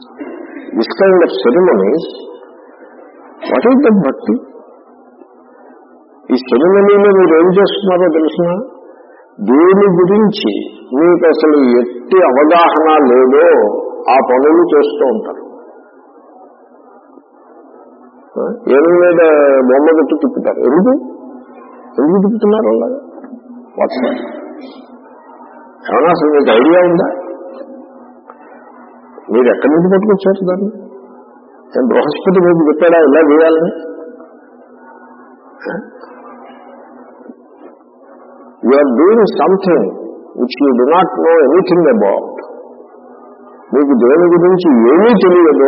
This kind of ceremonies what is that భక్తి ఈ సెరమనీలో మీరు ఏం చేస్తున్నారో తెలిసిన దేని గురించి మీకు అసలు ఎట్టి అవగాహన లేదో ఆ పనులు చేస్తూ ఉంటారు ఆ, ఏమి మీద బొమ్మ పెట్టి తిప్పుతారు ఎందుకు ఎందుకు తిప్పుతున్నారు అలాగా వాట్స్ ఏమన్నా అసలు మీకు ఐడియా ఉందా మీరు ఎక్కడి నుంచి పట్టుకొచ్చారు దాన్ని నేను బృహస్పతి మీకు చెప్పాడా ఇలా చేయాలని you are doing something which you do not know anything about మీకు దేని గురించి ఏమీ తెలియదు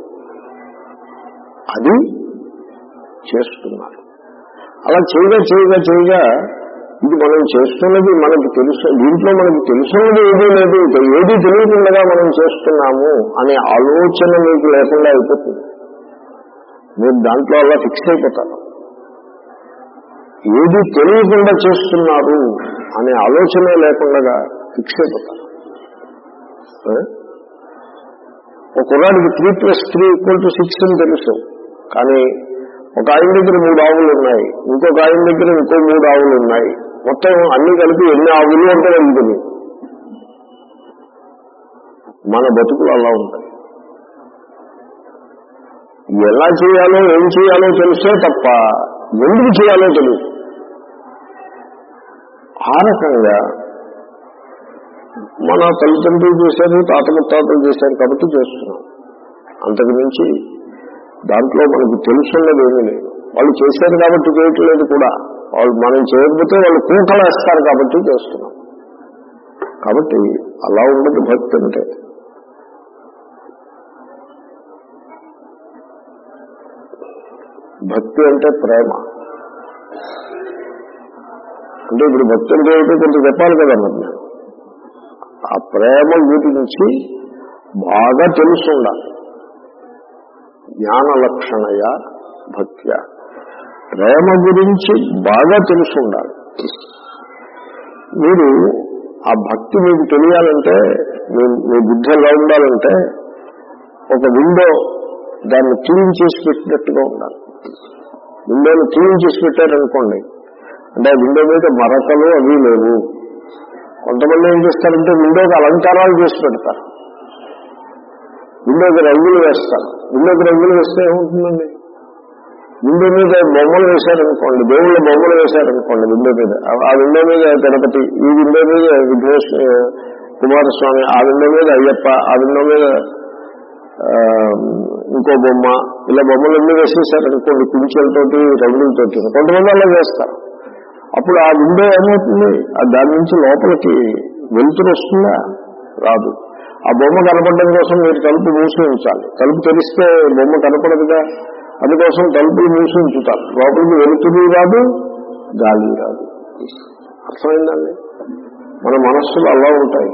అది చేస్తున్నారు అలా చేయగా చేయగా చేయగా ఇది మనం చేస్తున్నది మనకి తెలుసు దీంట్లో మనకి తెలుసున్నది ఏదీ లేదు ఏది తెలియకుండా మనం చేస్తున్నాము అనే ఆలోచన మీకు లేకుండా అయిపోతుంది మీరు దాంట్లో అలా ఫిక్స్ అయిపోతారు ఏది తెలియకుండా చేస్తున్నారు అనే ఆలోచనే లేకుండా ఫిక్స్ అయిపోతారు ఆ? ఒక కుర్రాడికి three plus three equal to six అని తెలుసు కానీ ఒక ఆయన దగ్గర మూడు ఆవులు ఉన్నాయి ఇంకొక ఆయన దగ్గర ఇంకో మూడు ఆవులు ఉన్నాయి మొత్తం అన్ని కలిపి ఎన్ని ఆవులు అంటే నాకు తెలియదు మన బతుకులు అలా ఉంటాయి ఎలా చేయాలో ఏం చేయాలో తెలిసే తప్ప ఎందుకు చేయాలో తెలియదు ఆ రకంగా మన తల్లిదండ్రులు చేశారు తాత ముత్తాతలు చేశారు కాబట్టి చేస్తున్నాం అంతకు మించి దాంట్లో మనకు తెలుసున్నది ఏమీ లేదు వాళ్ళు చేశారు కాబట్టి చేయట్లేదు కూడా వాళ్ళు మనం చేయకపోతే వాళ్ళు కూటలు వేస్తారు కాబట్టి చేస్తున్నాం కాబట్టి అలా ఉండదు భక్తి అంటే భక్తి అంటే ప్రేమ అంటే ఇప్పుడు భక్తి అంటే ఏమిటో కొంచెం చెప్పాలి కదా మరి నేను ఆ ప్రేమ గురించి బాగా తెలుసు ఉండాలి జ్ఞాన లక్షణయ భక్త్య ప్రేమ గురించి బాగా తెలుసు ఉండాలి మీరు ఆ భక్తి మీకు తెలియాలంటే మీ మీ బుద్ధి ఎలా ఉండాలంటే ఒక విండో దాన్ని క్లీన్ చేసి పెట్టినట్టుగా ఉండాలి విండోని క్లీన్ చేసి పెట్టారనుకోండి అంటే ఆ విండో మీద మరకలు అవి లేవు కొంతమంది ఏం చేస్తారంటే విండోకి అలంకారాలు చేసి పెడతారు విండోకి రంగులు వేస్తారు విండోకి రంగులు వేస్తే ఏముంటుందండి విండో మీద బొమ్మలు వేశారనుకోండి దేవుళ్ళ బొమ్మలు వేశారనుకోండి విండో మీద ఆ- ఆ విండో మీద గణపతి ఈ విండో మీద విఘ్నేశ్ కుమారస్వామి ఆ విండో మీద అయ్యప్ప ఆ విండో మీద ఆ, ఇంకో బొమ్మ ఇలా బొమ్మలన్నీ వేసేసారనుకోండి కుంచెలతోటి రంగులతోటి కొంతమంది అలా వేస్తారు అప్పుడు ఆ విండో ఏమవుతుంది ఆ దాని నుంచి లోపలికి వెలుతురు వస్తుందా రాదు ఆ బొమ్మ కనపడడం కోసం మీరు తలుపు మూసి ఉంచాలి తలుపు తెరిస్తే బొమ్మ కనపడదుగా అందుకోసం తలుపులు మూసి ఉంచుతారు లోపలికి వెలుతురు రాదు గాలి రాదు అర్థమైందండి మన మనస్సులు అలా ఉంటాయి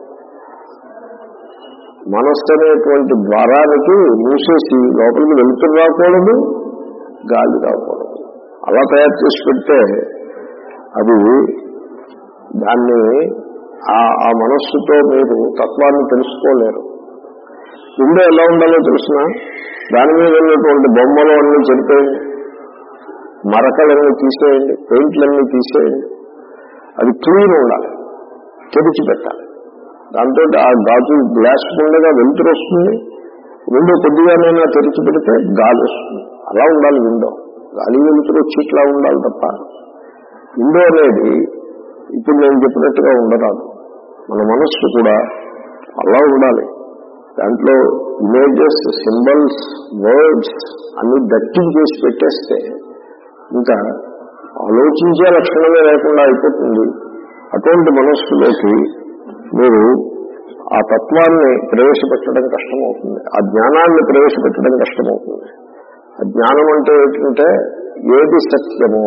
మనస్సు అనేటువంటి ద్వారానికి మూసేసి లోపలికి వెలుతురు రాకూడదు గాలి రాకూడదు అలా తయారు చేసి పెడితే అది దాన్ని ఆ ఆ మనస్సుతో మీరు తత్వాన్ని తెలుసుకోలేరు విండో ఎలా ఉండాలో తెలిసిన దాని మీద ఉన్నటువంటి బొమ్మలు అన్నీ చెరిపేయండి మరకలన్నీ తీసేయండి పెయింట్లన్నీ తీసేయండి అది క్లీన్ ఉండాలి తెరిచి పెట్టాలి దాంతో ఆ గాజు గ్లాస్ ఉండగా వెలుతురు వస్తుంది విండో కొద్దిగానైనా తెరిచి పెడితే గాలి వస్తుంది అలా ఉండాలి విండో గాలి వెలుతురు వచ్చి ఇట్లా ఉండాలి తప్ప విండో అనేది ఇప్పుడు నేను చెప్పినట్టుగా ఉండరాదు మన మనస్సు కూడా అలా ఉండాలి దాంట్లో ఇమేజెస్ సింబల్స్ వర్డ్స్ అన్ని దట్టించేసి పెట్టేస్తే ఇంకా ఆలోచించే లక్షణమే లేకుండా అయిపోతుంది అటువంటి మనస్సులోకి మీరు ఆ తత్వాన్ని ప్రవేశపెట్టడం కష్టమవుతుంది ఆ జ్ఞానాన్ని ప్రవేశపెట్టడం కష్టమవుతుంది ఆ జ్ఞానం అంటే ఏంటంటే ఏది సత్యమో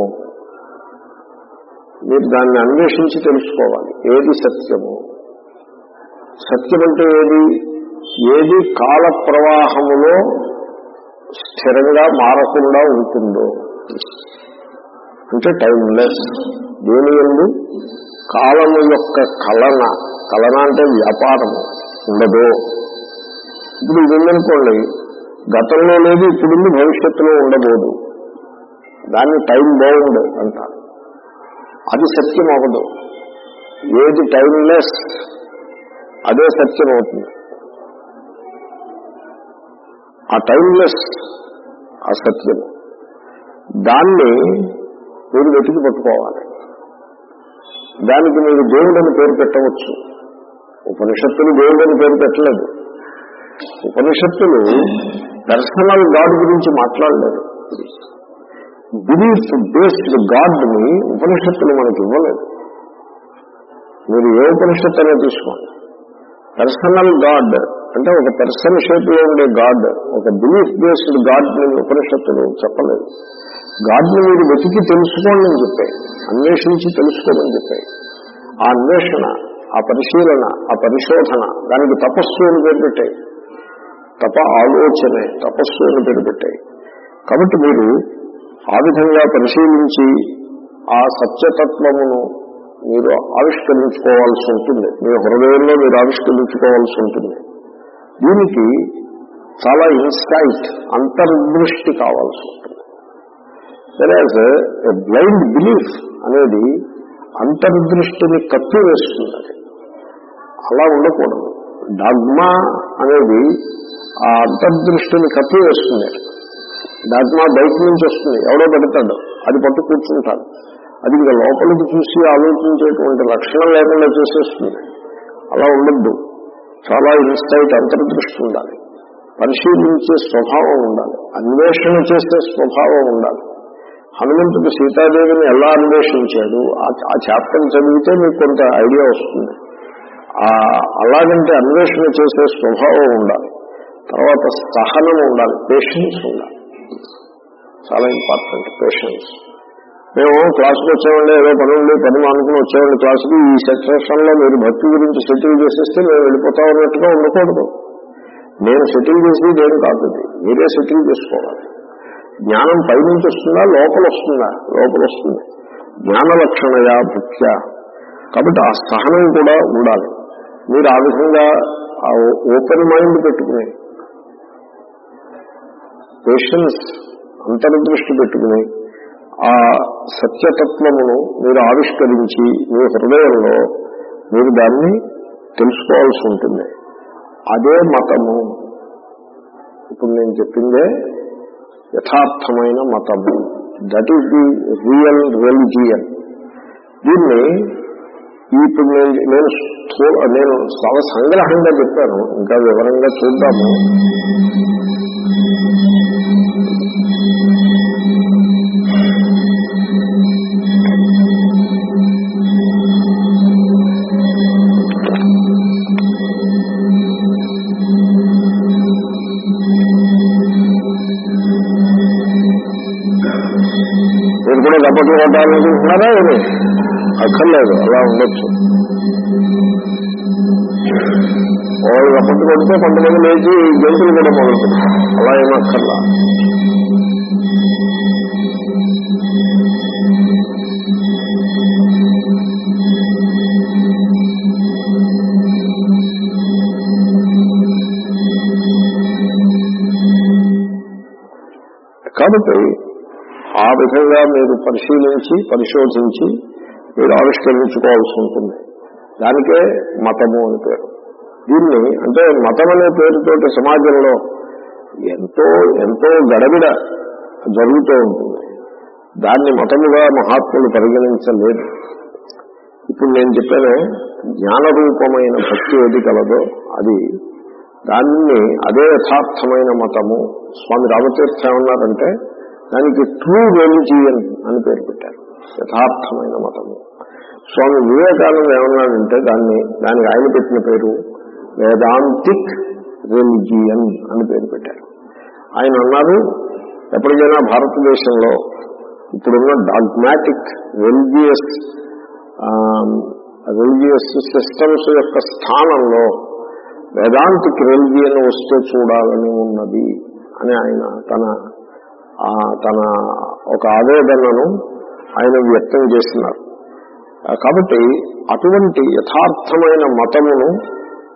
మీరు దాన్ని అన్వేషించి తెలుసుకోవాలి ఏది సత్యము సత్యం అంటే ఏది ఏది కాల ప్రవాహములో స్థిరంగా మారకుండా ఉంటుందో అంటే టైంలెస్ దేని ఎందు కాలము యొక్క కలన కలన అంటే వ్యాపారము ఉండదు ఇప్పుడు ఇది ఉందనుకోండి గతంలో లేదు ఇప్పుడుంది భవిష్యత్తులో ఉండబోదు దాన్ని టైం బౌండ్ అంటారు అది సత్యం అవ్వదు ఏది టైమ్లెస్ అదే సత్యం అవుతుంది ఆ టైమ్లెస్ ఆ సత్యం దాన్ని మీరు వెతికి పట్టుకోవాలి దానికి మీరు దేవుడని పేరు పెట్టవచ్చు ఉపనిషత్తులు దేవుడని పేరు పెట్టలేదు ఉపనిషత్తులు పర్సనల్ గాడ్ గురించి మాట్లాడలేదు బిలీఫ్ బేస్డ్ గాడ్ని ఉపనిషత్తులు మనకి ఇవ్వలేదు మీరు ఏ ఉపనిషత్తు అనేది తీసుకోండి పర్సనల్ గాడ్ అంటే ఒక పర్సన్ షేప్ లో ఉండే గాడ్ ఒక బిలీఫ్ బేస్డ్ గాడ్ ని ఉపనిషత్తులు చెప్పలేదు గాడ్ని మీరు వెతికి తెలుసుకోండి అని చెప్పాయి అన్వేషించి తెలుసుకోమని చెప్పాయి ఆ అన్వేషణ ఆ పరిశీలన ఆ పరిశోధన దానికి తపస్సు అని పేరు పెట్టాయి తప ఆలోచనే తపస్సు అని పేరు పెట్టాయి కాబట్టి మీరు ఆ విధంగా పరిశీలించి ఆ సత్యతత్వమును మీరు ఆవిష్కరించుకోవాల్సి ఉంటుంది మీ హృదయంలో మీరు ఆవిష్కరించుకోవాల్సి ఉంటుంది దీనికి చాలా ఇన్సైట్ అంతర్దృష్టి కావాల్సి ఉంటుంది వెరాజ్ బ్లైండ్ బిలీఫ్ అనేది అంతర్దృష్టిని కప్పి వేస్తుంది అలా ఉండకూడదు డాగ్మా అనేది ఆ అంతర్దృష్టిని కప్పి వేస్తుంది డాగ్మా బయట నుంచి వస్తుంది ఎవడో పెడతాడు అది పట్టు కూర్చుంటాడు అది ఇంకా లోపలికి చూసి ఆలోచించేటువంటి లక్షణం లేకుండా చేసేస్తుంది అలా ఉండద్దు చాలా ఇన్సైట్ అంతర్దృష్టి ఉండాలి పరిశీలించే స్వభావం ఉండాలి అన్వేషణ చేసే స్వభావం ఉండాలి హనుమంతుడు సీతాదేవిని ఎలా అన్వేషించాడు ఆ చాప్టర్ చదివితే మీకు కొంత ఐడియా వస్తుంది అలాగంటే అన్వేషణ చేసే స్వభావం ఉండాలి తర్వాత సహనం ఉండాలి పేషెన్స్ ఉండాలి చాలా ఇంపార్టెంట్ పేషెన్స్ మేము క్లాసుకు వచ్చేవాళ్ళే ఏదో పని ఉండి పని అనుకుని వచ్చేవాళ్ళి క్లాసుకి ఈ సెక్షన్లో మీరు భక్తి గురించి సెటిల్ చేసేస్తే మేము వెళ్ళిపోతాం అన్నట్టుగా ఉండకూడదు నేను సెటిల్ చేసి నేను కాదు మీరే సెటిల్ చేసుకోవాలి జ్ఞానం పైనుంచి వస్తుందా లోపల వస్తుందా లోపల వస్తుంది జ్ఞాన లక్షణయా భక్త్య కాబట్టి ఆ సహనం కూడా ఉండాలి మీరు ఆ విధంగా ఆ ఓపెన్ మైండ్ పెట్టుకుని పేషెన్స్ అంతర్దృష్టి పెట్టుకుని ఆ సత్యతత్వమును మీరు ఆవిష్కరించి మీ హృదయంలో మీరు దాన్ని తెలుసుకోవాల్సి ఉంటుంది అదే మతము ఇప్పుడు నేను చెప్పిందే యథార్థమైన మతము that is the real religion దీన్ని ఇప్పుడు నేను నేను నేను చాలా సంగ్రహంగా చెప్పాను ఇంకా వివరంగా చూద్దాము మీరు కూడా గప్పట్లు కొట్టాలనుకుంటున్నారా ఏమి అక్కర్లేదు అలా ఉండొచ్చు వాళ్ళు గప్పట్లు కొడితే కొంతమంది లేచి గెంతులు కూడా మొదలుపెడతారు అలా ఏమీ అక్కర్లా కాబట్టి ఆ విధంగా మీరు పరిశీలించి పరిశోధించి మీరు ఆవిష్కరించుకోవాల్సి ఉంటుంది దానికే మతము అని పేరు దీన్ని అంటే మతం అనే పేరుతోటి సమాజంలో ఎంతో ఎంతో గడబిడ జరుగుతూ ఉంటుంది దాన్ని మతముగా మహాత్ములు పరిగణించలేదు ఇప్పుడు నేను చెప్పానే జ్ఞానరూపమైన భక్తి ఏది కలదో అది దాన్ని అదే యథార్థమైన మతము స్వామి రామతీర్థ ఏమన్నారంటే దానికి ట్రూ రెలిజియన్ అని పేరు పెట్టారు యథార్థమైన మతము స్వామి వివేకానంద ఏమన్నాడంటే దాన్ని దానికి ఆయన పెట్టిన పేరు వేదాంతిక్ రెలిజియన్ అని పేరు పెట్టారు ఆయన అన్నారు ఎప్పటికైనా భారతదేశంలో ఇప్పుడున్న డాగ్మాటిక్ రిలీజియస్ రిలీజియస్ సిస్టమ్స్ యొక్క స్థానంలో వేదాంతిక్ రెలిజియన్ వస్తే చూడాలని ఉన్నది అని ఆయన తన తన ఒక ఆవేదనను ఆయన వ్యక్తం చేస్తున్నారు కాబట్టి అటువంటి యథార్థమైన మతమును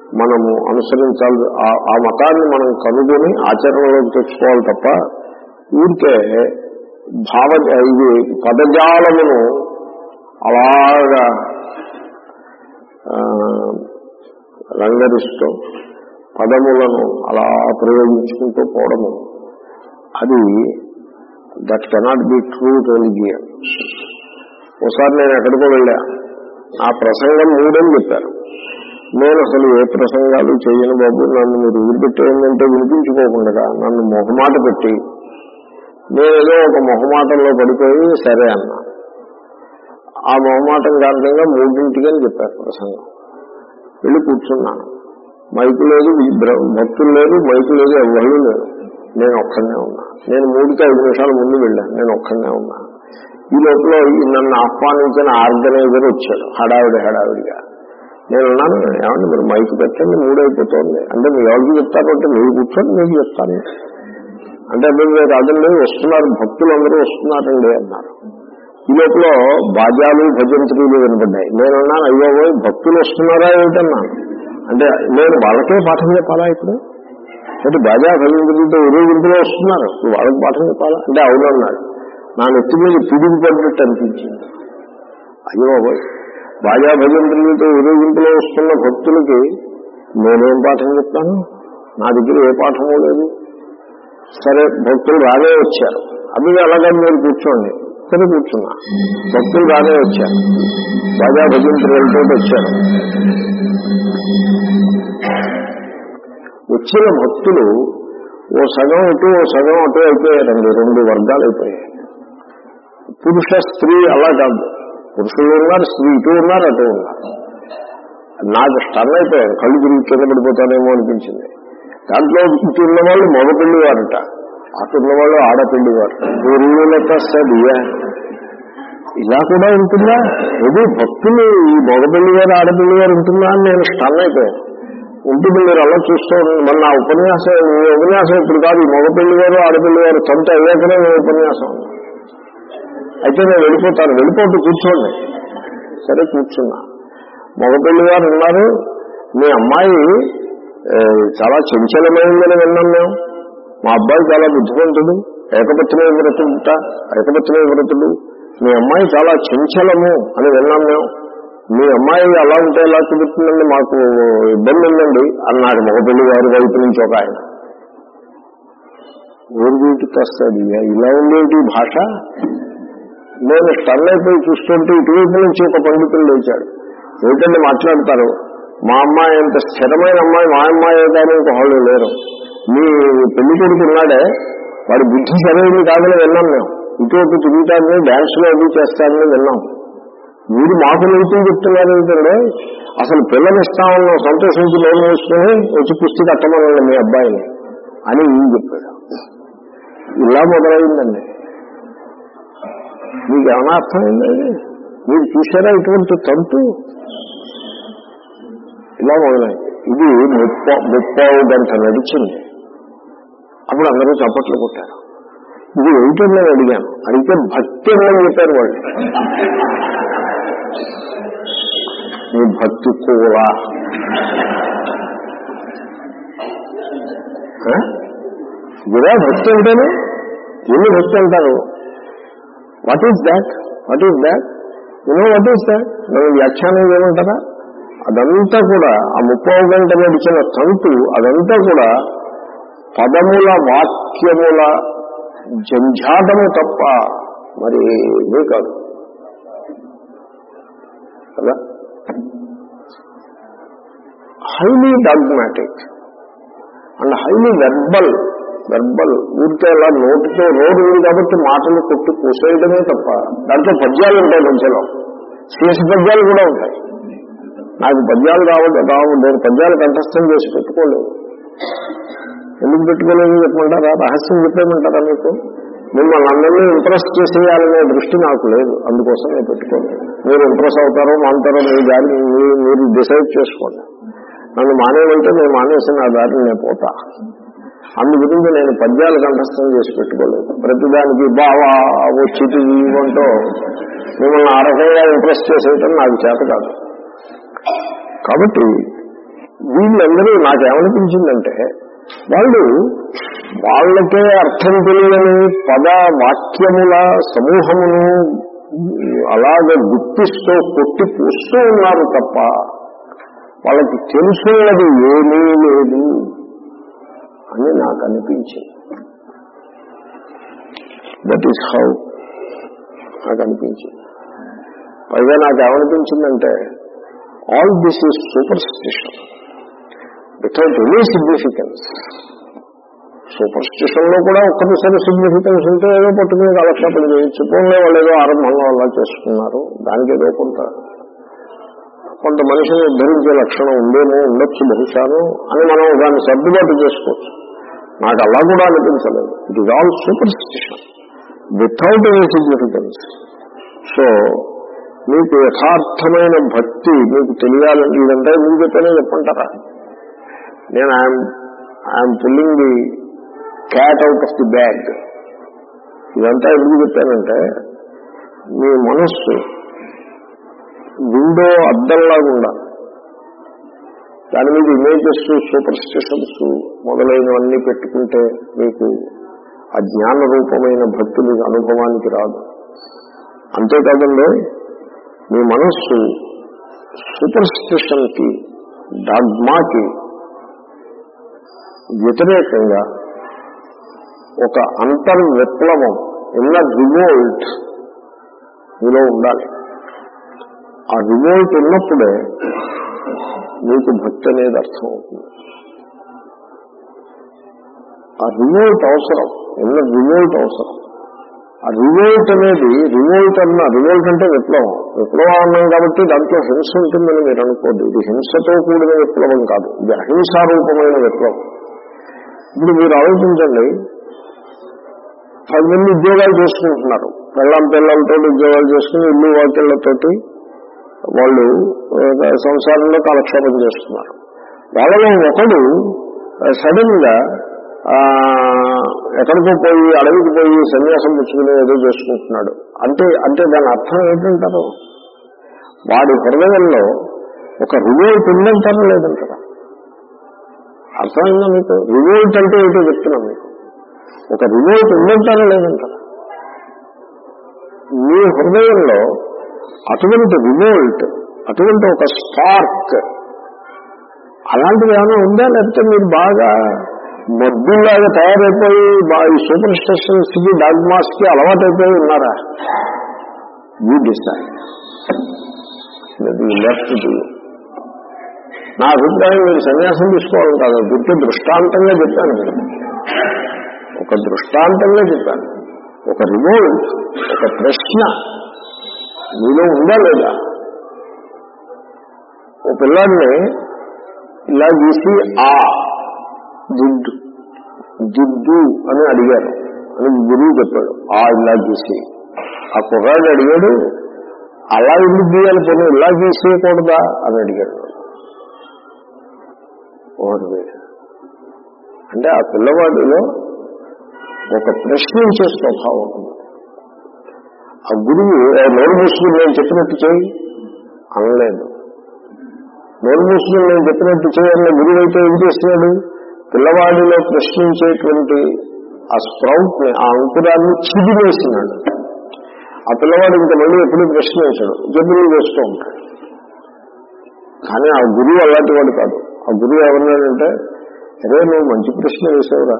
మనము అనుసరించాలి ఆ- ఆ మతాన్ని మనం కనుగొని ఆచరణలోకి తెచ్చుకోవాలి తప్ప ఊరికే భావ ఇది పదజాలమును అలాగా ఆ, రంగరిస్తూ పదములను అలా ప్రయోగించుకుంటూ పోవడము అది that cannot be true religion ఒకసారి నేను ఎక్కడికో వెళ్ళా ఆ ప్రసంగం మూడని చెప్పారు నేను అసలు ఏ ప్రసంగాలు చేయను బాబు నన్ను మీరు వదిలిపెట్టేయంటే వినిపించుకోకుండా నన్ను మొహమాట పెట్టి నేనేదో ఒక మొహమాటంలో పడిపోయి సరే అన్నా ఆ మొహమాటం కారణంగా మూడింటికని చెప్పారు ప్రసంగం వెళ్ళి కూర్చున్నాను మైకు లేదు బ్ర- భక్తులు లేదు మైకు లేదు ఎవరు లేరు నేను ఒక్కడనే ఉన్నా నేను మూడుకి ఐదు నిమిషాల ముందు వెళ్ళాను నేను ఒక్కడనే ఉన్నా ఈ లోపల ఈ నన్ను ఆహ్వానించిన ఆర్గనైజర్ వచ్చాడు హడావిడి హడావిడిగా నేను ఉన్నాను ఏమండి మీరు మైకు పెట్టండి మూడు అయిపోతుంది అంటే మీరు ఎవరికి చెప్తారు అంటే మీరు కూర్చొని మీకు చెప్తాను అంటే మీరు మీరు అదండి వస్తున్నారు భక్తులు అందరూ వస్తున్నారండి అన్నారు ఈ లోపల బాజాలు భజంత్రీలు వినపడ్డాయి నేనున్నాను అయ్యో పోయి భక్తులు వస్తున్నారా ఏమిటన్నాను అంటే నేను వాళ్ళకే పాఠం చెప్పాలా ఇప్పుడు అంటే బాజా భజంత్రులతో ఊరేగింపులో వస్తున్నారు ఇప్పుడు వాళ్ళకి పాఠం చెప్పాలా అంటే అవునన్నాడు నా నెత్తి మీద పిడిగి పడినట్టు అనిపించింది అయ్యో పోయి బాజా భజంత్రులతో ఊరేగింపులో వస్తున్న భక్తులకి నేనేం పాఠం చెప్తాను నా దగ్గర ఏ పాఠమూ లేదు సరే భక్తులు రానే వచ్చారు అది అలాగే మీరు కూర్చోండి సరే కూర్చున్నా భక్తులు రానే వచ్చారు బాజా భజంత్రులతో వచ్చారు వచ్చిన భక్తులు ఓ సగం ఇటు ఓ సగం అటు అయిపోయారండి రెండు వర్గాలు అయిపోయాయి పురుష స్త్రీ అలా కాదు పురుషులు ఉన్నారు స్త్రీ ఇటు ఉన్నారు అటు ఉన్నారు నాకు స్టన్ అయిపోయాను కళ్ళు తిరిగి కింద పడిపోతానేమో అనిపించింది దాంట్లో ఇటు ఉన్న వాళ్ళు మగపిల్లి వారట అటు ఉన్న వాళ్ళు ఆడపిల్లి వారు పూర్వీలత సదియా ఇలా కూడా ఉంటుందా ఏది భక్తులు ఈ మగపిల్లి గారు ఆడపిల్లి గారు ఉంటుందా అని నేను స్టన్ అయిపోయాను ఉంటుంది మీరు అలా చూస్తూ ఉండండి మరి నా ఉపన్యాసం ఈ ఉపన్యాసం ఇప్పుడు కాదు ఈ మగపిల్లి గారు ఆడపిల్లి గారు సొంత అయ్యాకనే నేను ఉపన్యాసం ఉంది. అయితే నేను వెళ్ళిపోతాను వెళ్ళిపోతూ కూర్చోండి సరే కూర్చున్నా మగపిల్లి గారు ఉన్నారు మీ అమ్మాయి ఏ, చాలా చంచలమైందని విన్నాం మేము మా అబ్బాయి చాలా బుద్ధిమంతుడు ఏకపత్నే వ్రతుడుట ఏకపత్నే వ్రతుడు మీ అమ్మాయి చాలా చంచలము అని విన్నాం మేము మీ అమ్మాయి అలా ఉంటే ఎలా కుదురుతుందండి మాకు ఇబ్బంది ఉందండి అన్నాడు మగపిల్లి గారి వైపు నుంచి ఒక ఆయన ఊరు వీటికి వస్తుంది ఇలా ఉండేటి భాష నేను స్టన్ అయిపోయి చూస్తుంటే ఇటువైపు నుంచి ఒక పండితులు లేచాడు ఏంటంటే మాట్లాడతారు మా అమ్మాయి అంత స్థిరమైన అమ్మాయి మా అమ్మాయి కానీ ఇంకొకళ్ళు లేరు మీ పెళ్లి కొడుకు ఉన్నాడే వాడి బుద్ధి సరైనది కాదని విన్నాం మేము ఇటు అటు తిరుగుతానని డ్యాన్స్లో అది చేస్తానని విన్నాం మీరు మాకు నిలిచి చెప్తున్నారు ఏంటంటే అసలు పిల్లలు ఇస్తామన్న సంతోషించి లోన్ వేసుకుని వచ్చి పుస్తకం కట్టమనండి మీ అబ్బాయిని అని ఈయన చెప్పాడు ఇలా మొదలైందండి మీకు ఏమైనా అర్థమైంది మీరు చూసారా ఇటువంటి తంతు ఇలా మొదలైంది ఇది ముప్ప ముప్పావు గంట నడిచింది అప్పుడు అందరూ చప్పట్లు కొట్టారు ఇది ఏంటని నేను అడిగాను అడిగితే భక్తి అని చెప్పారు వాళ్ళు నీ భక్తి కూడా ఇదే భక్తి అంటేనే ఎన్ని భక్తి అంటారు what is that what is that you know what is that మనం వ్యాఖ్యానం ఏమంటారా అదంతా కూడా ఆ ముప్పై గంట నడిచిన తంతు అదంతా కూడా పదముల వాక్యముల జంఝాటము తప్ప మరి ఏమీ కాదు కదా highly dogmatic and highly verbal verbal ఊరికే అలా నోటితో రోడ్డు ఉంది కాబట్టి మాటలు కొట్టి పూసేయడమే తప్ప దాంట్లో పద్యాలు ఉంటాయి మధ్యలో శేష పద్యాలు కూడా ఉంటాయి నాకు పద్యాలు రావద్దు రావు నేను పద్యాలు కంఠస్థం చేసి పెట్టుకోలేదు ఎందుకు పెట్టుకోలేదు చెప్పమంటారా రహస్యం చెప్పేయమంటారా మీకు మిమ్మల్ని అందరినీ ఇంప్రెస్ చేసేయాలనే దృష్టి నాకు లేదు అందుకోసం నేను పెట్టుకోలేదు మీరు ఇంప్రెస్ అవుతారో మానుతారో మీ దారి మీ- మీరు డిసైడ్ చేసుకోండి నన్ను మానేయమంటే నేను మానేసి నా దారిని నేను పోతా అందు గురించి నేను పద్యాలు కంఠస్థం చేసి పెట్టుకోలేదు ప్రతిదానికి బావా వచ్చిటి అంటూ మిమ్మల్ని ఆ రకంగా ఇంప్రెస్ చేసేయటం నాకు చేత కాదు కాబట్టి వీళ్ళందరూ నాకేమనిపించిందంటే వాళ్ళు వాళ్ళకే అర్థం తెలియని పద వాక్యముల సమూహమును అలాగే గుర్తిస్తూ కొట్టి పూస్తూ ఉన్నారు తప్ప వాళ్ళకి తెలుసున్నది ఏమీ లేదు అని నాకు అనిపించింది దట్ ఈస్ హౌ నాకు అనిపించింది పైగా నాకు ఏమనిపించిందంటే all this is superstition without any significance superstition లో కూడా ఒక్కసారి సిగ్నిఫికెన్స్ ఉంటే ఏదో పట్టుకుని కాలక్షేపం చేయొచ్చు పోన్లే వాళ్ళు ఏదో ఆరంభంలో అలా చేసుకున్నారు దానికి ఏదో కొంత కొంత మనిషిని ఉద్ధరించే లక్షణం ఉందేమో ఉండొచ్చు బహుశాను అని మనం దాన్ని సర్దుబాటు చేసుకోవచ్చు నాకు అలా కూడా అనిపించలేదు it is all superstition without any significance so మీకు యథార్థమైన భక్తి మీకు తెలియాలని ఇదంతా ఎందుకు చెప్పానో చెప్పంటారా నేను I'm I'm pulling the cat out of the bag ఇదంతా ఎందుకు చెప్పానంటే మీ మనస్సు విండో అద్దంలాగా ఉండాలి దాని మీద ఇమేజెస్ సూపర్ స్టిషన్స్ మొదలైనవన్నీ పెట్టుకుంటే మీకు ఆ జ్ఞాన రూపమైన భక్తి మీకు అనుభవానికి రాదు అంతేకాదండి మీ మనస్సు సూపర్ స్టిషన్కి డాగ్మాకి వ్యతిరేకంగా ఒక అంతర్ విప్లవం ఇన్న రివోల్ట్ మీలో ఉండాలి ఆ రివోల్ట్ ఉన్నప్పుడే మీకు భక్తి అనేది అర్థం అవుతుంది ఆ రివోల్ట్ అవసరం ఎన్న రివోల్ట్ అవసరం ఆ రివోల్ట్ అనేది రివోల్ట్ అన్న రివోల్ట్ అంటే విప్లవం విప్లవం అన్నాం కాబట్టి దాంట్లో హింస ఉంటుందని మీరు అనుకోద్దు ఇది హింసతో కూడిన విప్లవం కాదు ఇది అహింసారూపమైన విప్లవం ఇప్పుడు మీరు ఆలోచించండి పది మంది ఉద్యోగాలు చేసుకుంటున్నారు పిల్లం పిల్లలతో ఉద్యోగాలు చేసుకుని ఇల్లు వాకిళ్లతోటి వాళ్ళు ఆ, సంసారంలో కాలక్షేపం చేస్తున్నారు వాళ్ళలో ఒకడు సడన్ గా ఆ, ఎక్కడికో పోయి అడవికి పోయి సన్యాసం పుచ్చుకుని ఏదో చేసుకుంటున్నాడు అంటే అంటే దాని అర్థం ఏంటంటారు వాడి హృదయంలో ఒక రివోల్ట్ ఉందంటారా లేదంటారా అర్థమైందా మీకు రివోల్ట్ అంటే ఏంటో చెప్తున్నాం మీకు ఒక రివోల్ట్ ఉందంటారా లేదంటారా మీ హృదయంలో అటువంటి రివోల్ట్ అటువంటి ఒక స్పార్క్ అలాంటిది ఏమైనా ఉందా లేకపోతే మీరు బాగా మద్దులాగా తయారైపోయి బా- ఈ సూపర్ స్టేషన్స్ కి డాగ్మాస్ కి అలవాటైపోయి ఉన్నారా యూ డిసైడ్ లెఫ్ట్ టు నా అభిప్రాయం మీరు సన్యాసం తీసుకోవాలి కాదు గుర్తు దృష్టాంతంగా చెప్పాను నేను ఒక దృష్టాంతంగా చెప్పాను ఒక రివోల్ట్ ఒక ప్రశ్న మీలో ఉందా లేదా ఓ పిల్లాడిని ఇలా గీసి ఆ జిడ్డు జిడ్డు అని అడిగారు అని గురువు చెప్పాడు ఆ ఇలా గీసి ఆ కుర్రాడు అడిగాడు అలా ఎందుకు గీయాలి పని ఇలా గీసేయకూడదా అని అడిగాడు ఓరు వీడు. అంటే ఆ పిల్లవాడిలో ఒక ప్రశ్నించే స్వభావం ఉంది ఆ గురువు "ఏ, నోరు మూసుకుని నేను చెప్పినట్టు చేయి అనలేదు నోరు మూసుకుని నేను చెప్పినట్టు చేయాలన్న గురువు అయితే ఏం చేస్తున్నాడు పిల్లవాడిలో ప్రశ్నించేటువంటి ఆ స్ప్రౌట్ ని ఆ అంకురాన్ని చిదివేసినాడు ఆ పిల్లవాడు ఇంకా మళ్ళీ ఎప్పుడు ప్రశ్నించాడు జబ్బులు వేస్తూ ఉంటాడు కానీ ఆ గురువు అలాంటి వాడు కాదు ఆ గురువు ఏమన్నాడంటే అరే నువ్వు మంచి ప్రశ్న వేసావురా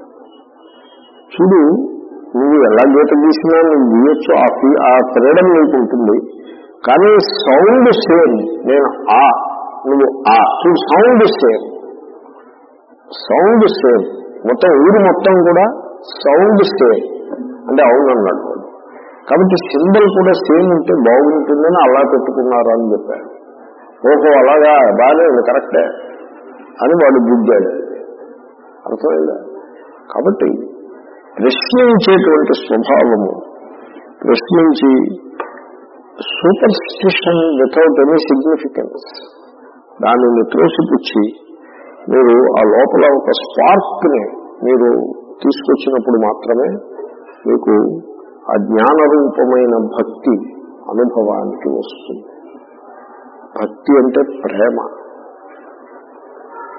చూడు నువ్వు ఎలా గీత గీసినా నువ్వు గీయొచ్చు ఆ ఫీ- ఆ ఫ్రీడమ్ నీకు ఉంటుంది కానీ సౌండ్ సేమ్ నేను ఆ నువ్వు ఆ చూడు సౌండ్ సేమ్ సౌండ్ సేమ్ మొత్తం ఊరు మొత్తం కూడా సౌండ్ సేమ్ అంటే అవును అన్నాడు వాడు. కాబట్టి సింబల్ కూడా సేమ్ ఉంటే బాగుంటుందని అలా పెట్టుకున్నారు అని చెప్పాడు ఓహో అలాగా బాగానే ఉంది కరెక్టే అని వాడు బుద్ధాడు అర్థమైందా కాబట్టి ప్రశ్నించేటువంటి స్వభావము ప్రశ్నించి superstition without any significance దానిని త్రోసిపుచ్చి మీరు ఆ లోపల ఒక స్పార్క్ ని మీరు తీసుకొచ్చినప్పుడు మాత్రమే మీకు ఆ జ్ఞాన రూపమైన భక్తి అనుభవానికి వస్తుంది భక్తి అంటే ప్రేమ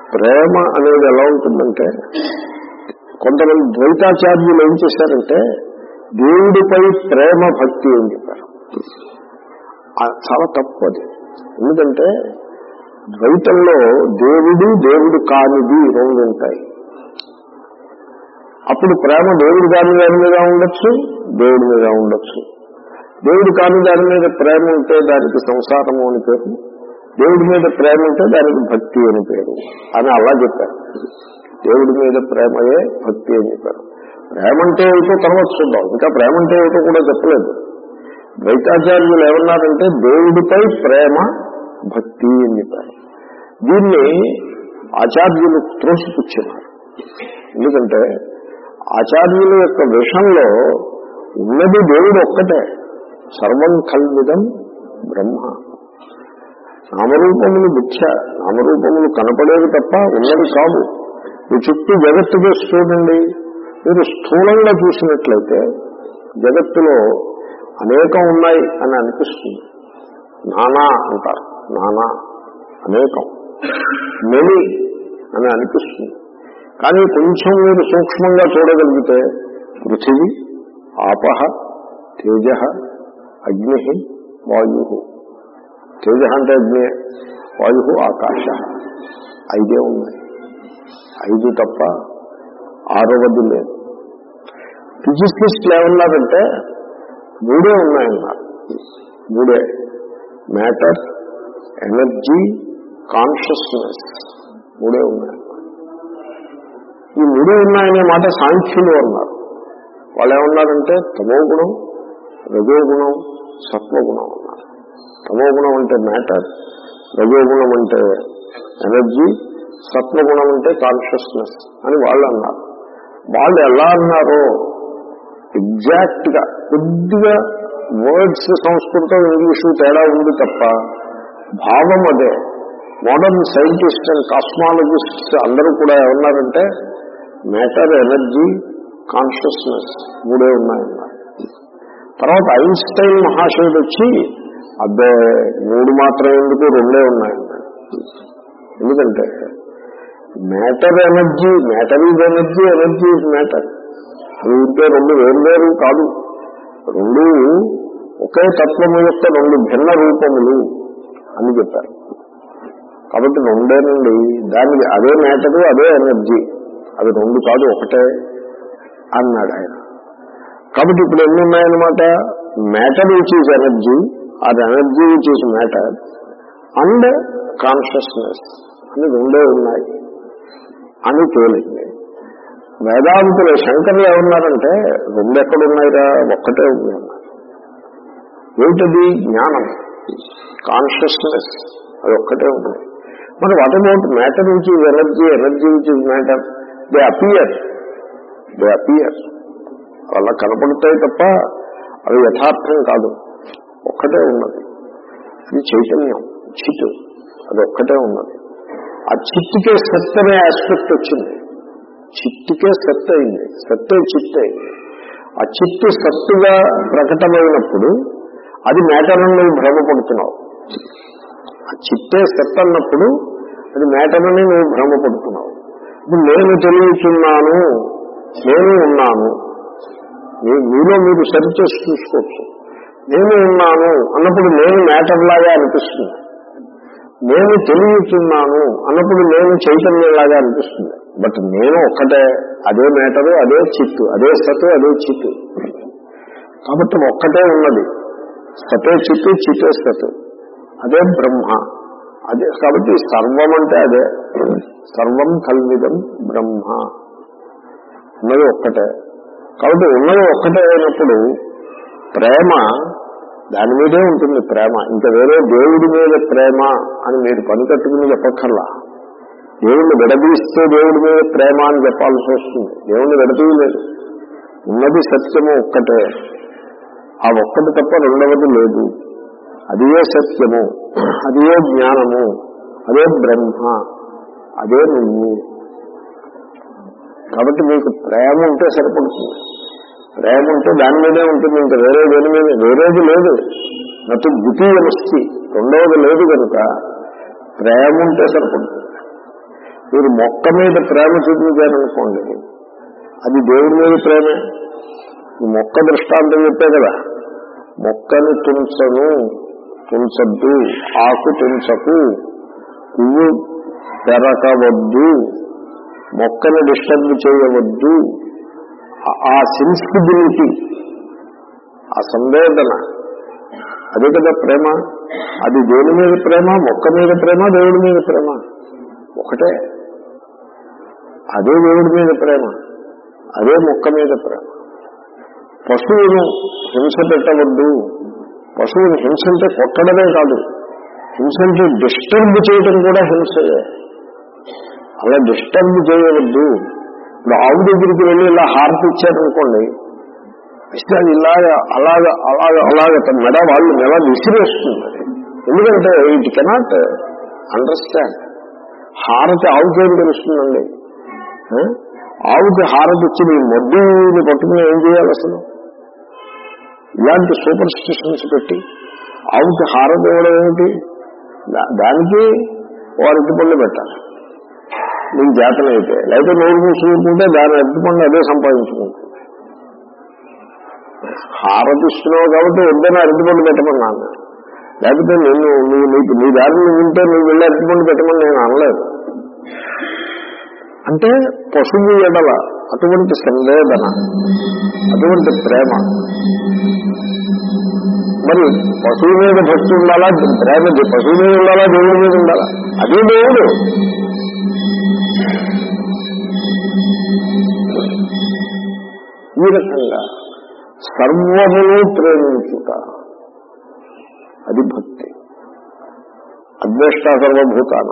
ప్రేమ అనేది ఎలా ఉంటుందంటే కొంతమంది ద్వైతాచార్యులు ఏం చేశారంటే దేవుడిపై ప్రేమ భక్తి అని చెప్పారు ఆ చాలా తప్పు అది ఎందుకంటే ద్వైతంలో దేవుడు దేవుడు కానిది రెండు ఉంటాయి అప్పుడు ప్రేమ దేవుడి దాని దాని మీద ఉండొచ్చు దేవుడి మీద ఉండొచ్చు దేవుడు కాని దాని మీద ప్రేమ ఉంటే దానికి సంసారము అని పేరు దేవుడి మీద ప్రేమ ఉంటే దానికి భక్తి అని పేరు అని అలా చెప్పారు దేవుడి మీద ప్రేమయే భక్తి అని చెప్పారు ప్రేమ అంటే ఏమిటో తర్వాత చూద్దాం ఇంకా ప్రేమ అంటే ఏమిటో కూడా చెప్పలేదు ద్వైతాచార్యులు ఏమన్నారంటే దేవుడిపై ప్రేమ భక్తి అని చెప్పారు దీన్ని ఆచార్యులు త్రోసిపుచ్చినారు ఎందుకంటే ఆచార్యుల యొక్క విషయంలో ఉన్నది దేవుడు ఒక్కటే సర్వం కల్విదం బ్రహ్మ నామరూపములు మిథ్య నామరూపములు కనపడేవి తప్ప ఉన్నది కాదు మీ చుట్టూ జగత్తు చేసి చూడండి మీరు స్థూలంగా చూసినట్లయితే జగత్తులో అనేకం ఉన్నాయి అని అనిపిస్తుంది నానా అంటారు నానా అనేకం మెని అని అనిపిస్తుంది కానీ కొంచెం మీరు సూక్ష్మంగా చూడగలిగితే పృథివీ ఆపహ తేజ అగ్ని వాయు తేజ అంటే అగ్ని వాయు ఆకాశ ఐదే ఉన్నాయి ఐదు తప్ప ఆరవది లేదు ఫిజిసిస్టులు ఏమన్నారంటే మూడే ఉన్నాయన్నారు మూడే మ్యాటర్ ఎనర్జీ కాన్షియస్నెస్ మూడే ఉన్నాయి ఈ మూడే ఉన్నాయనే మాట సాంఖ్యులు అన్నారు వాళ్ళు ఏమన్నారంటే తమో గుణం రజోగుణం సత్వగుణం అన్నారు తమో గుణం అంటే మ్యాటర్ రజోగుణం అంటే ఎనర్జీ సత్వగుణం అంటే కాన్షియస్నెస్ అని వాళ్ళు అన్నారు వాళ్ళు ఎలా అన్నారో ఎగ్జాక్ట్ గా కొద్దిగా వర్డ్స్ సంస్కృతం ఇంగ్లీషు తేడా ఉంది తప్ప భావం అదే మోడర్న్ సైంటిస్ట్ అండ్ కాస్మాలజిస్ట్ అందరూ కూడా ఏమన్నారంటే మ్యాటర్ ఎనర్జీ కాన్షియస్నెస్ మూడే ఉన్నాయన్నారు తర్వాత ఐన్స్టైన్ మహాశయుడు వచ్చి అబ్బే మూడు మాత్రం ఎందుకు రెండే ఉన్నాయన్నాడు ఎందుకంటే matter energy matter is energy energy is matter అవి ఉంటే రెండు వేర్వేరు కాదు రెండు ఒకే తత్వము యొక్క రెండు భిన్న రూపములు అని చెప్పారు కాబట్టి రెండేనండి దానికి అదే మ్యాటరు అదే ఎనర్జీ అవి రెండు కాదు ఒకటే అన్నాడు ఆయన కాబట్టి ఇప్పుడు ఎన్ని ఉన్నాయన్నమాట మ్యాటర్ విచ్ ఈజ్ ఎనర్జీ అది energy which is matter and consciousness అని రెండే ఉన్నాయి అని తేలింది వేదాంతులు శంకర్లు ఏమన్నారంటే రెండు ఎక్కడున్నాయిరా ఒక్కటే ఉంది అన్నారు ఏమిటది జ్ఞానం కాన్షియస్నెస్ అది ఒక్కటే ఉంది మరి what about matter which is energy energy which is matter they appear they appear అలా కనపడతాయి తప్ప అవి యథార్థం కాదు ఒక్కటే ఉన్నది ఇది చైతన్యం చిత్ అది ఒక్కటే ఉన్నది ఆ చిత్తుకే సత్ అనే ఆస్పెక్ట్ వచ్చింది చిత్తుకే సత్ అయింది సత్తే చిత్ అయింది ఆ చిత్తు సత్తుగా ప్రకటమైనప్పుడు అది మ్యాటర్ అని నువ్వు భ్రమపడుతున్నావు ఆ చిత్తే సత్ అన్నప్పుడు అది మ్యాటర్ అని నువ్వు భ్రమపడుతున్నావు ఇప్పుడు నేను తెలియచున్నాను నేను ఉన్నాను మీ- మీలో మీరు సరి చేసి చూసుకోవచ్చు నేను ఉన్నాను అన్నప్పుడు నేను మ్యాటర్ లాగా అనిపిస్తుంది నేను తెలియచున్నాను అన్నప్పుడు నేను చైతన్యంలాగా అనిపిస్తుంది బట్ నేను ఒక్కటే అదే మ్యాటరు అదే చిత్తు అదే సతు అదే చిత్తు కాబట్టి ఒక్కటే ఉన్నది సతే చిత్తు చిత్తే సతు అదే బ్రహ్మ అదే కాబట్టి సర్వం అంటే అదే సర్వం కల్విదం బ్రహ్మ ఉన్నది ఒక్కటే కాబట్టి ఉన్నది ఒక్కటే అయినప్పుడు ప్రేమ దాని మీదే ఉంటుంది ప్రేమ ఇంకా వేరే దేవుడి మీద ప్రేమ అని మీరు పని కట్టుకుని చెప్పక్కర్లా దేవుణ్ణి విడదీస్తే దేవుడి మీద ప్రేమ అని చెప్పాల్సి వస్తుంది దేవుణ్ణి విడదీయలేదు ఉన్నది సత్యము ఒక్కటే ఆ ఒక్కటి తప్ప రెండవది లేదు అదే సత్యము అదే జ్ఞానము అదే బ్రహ్మ అదే నువ్వు కాబట్టి మీకు ప్రేమ ఉంటే సరిపడుతుంది ప్రేమ ఉంటే దాని మీదే ఉంటుంది ఇంకా వేరే దేని మీద వేరేది లేదు నటు ద్వితీయమస్తి రెండవది లేదు కనుక ప్రేమ ఉంటే సరిపడుతుంది మీరు మొక్క మీద ప్రేమ చూపించారనుకోండి అది దేవుడి మీద ప్రేమే ఈ మొక్క దృష్టాంతం చెప్పే కదా మొక్కని తుంచను తుంచద్దు ఆకు తుంచకు పువ్వు పెరకవద్దు మొక్కని డిస్టర్బ్ చేయవద్దు ఆ- ఆ సెన్సిబిలిటీ ఆ సంవేదన అదే కదా ప్రేమ అది దేని మీద ప్రేమ మొక్క మీద ప్రేమ దేవుడి మీద ప్రేమ ఒకటే అదే దేవుడి మీద ప్రేమ అదే మొక్క మీద ప్రేమ పశువును హింస పెట్టవద్దు పశువుని హింస అంటే కొట్టడమే కాదు హింస అంటే డిస్టర్బ్ చేయడం కూడా హింసయే అలా డిస్టర్బ్ చేయవద్దు ఇప్పుడు ఆవు దగ్గరికి వెళ్ళి ఇలా హారతి ఇచ్చారనుకోండి ఇస్తే అది ఇలాగా అలాగా అలాగా అలాగా తన మెడ వాళ్ళు మెడ విసిరేస్తుంది అది. ఎందుకంటే ఇట్ కెనాట్ అండర్స్టాండ్ హారతి ఆవుకి ఏం తెలుస్తుందండి ఆ? ఆవుకి హారతి ఇచ్చి నీ మొద్దుని పట్టుకుని ఏం చేయాలి అసలు ఇలాంటి సూపర్ స్టిషన్స్ పెట్టి ఆవుకి హారతి ఇవ్వడం ఏమిటి దా- దానికి వారికి పళ్ళు పెట్టాలి నీకు జాతనైతే లేకపోతే నోరు మూసుకుంటే దాని అరటిపండు అదే సంపాదించుకుంటుంది హారతిస్తున్నావు కాబట్టి వద్దన అరటిపండు పెట్టమన్నాను లేకపోతే నిన్ను నువ్వు నీకు నీ దారిని నువ్వు ఉంటే నువ్వు వెళ్ళి అరటిపండు పెట్టమని నేను అనలేదు అంటే పశువు ఎడల అటువంటి సంవేదన అటువంటి ప్రేమ మరి పశువు మీద భక్తి ఉండాలా ప్రేమ పశువు మీద ఉండాలా దేవుడి మీద ఉండాలా అదే దేవుడు ఈ రకంగా సర్వమును ప్రేమించుట అది భక్తి అద్వేష్ట సర్వభూతాన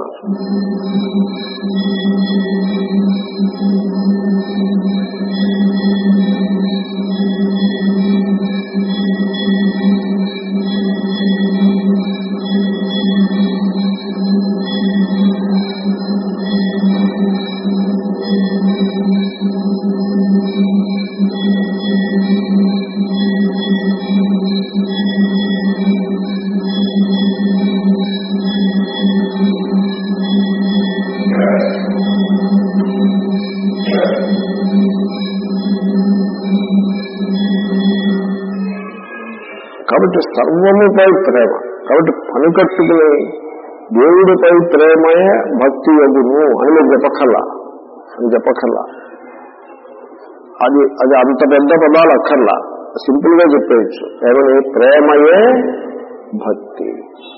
కాబట్టి సర్వముపై ప్రేమ కాబట్టి పని కట్టుకుని దేవుడిపై ప్రేమయే భక్తి యగును అని మీరు చెప్పకల్లా అని చెప్పకల్లా అది అది అంత పెద్ద పదాలు అక్కర్లా సింపుల్ గా చెప్పేయచ్చు ఏమని ప్రేమయే భక్తి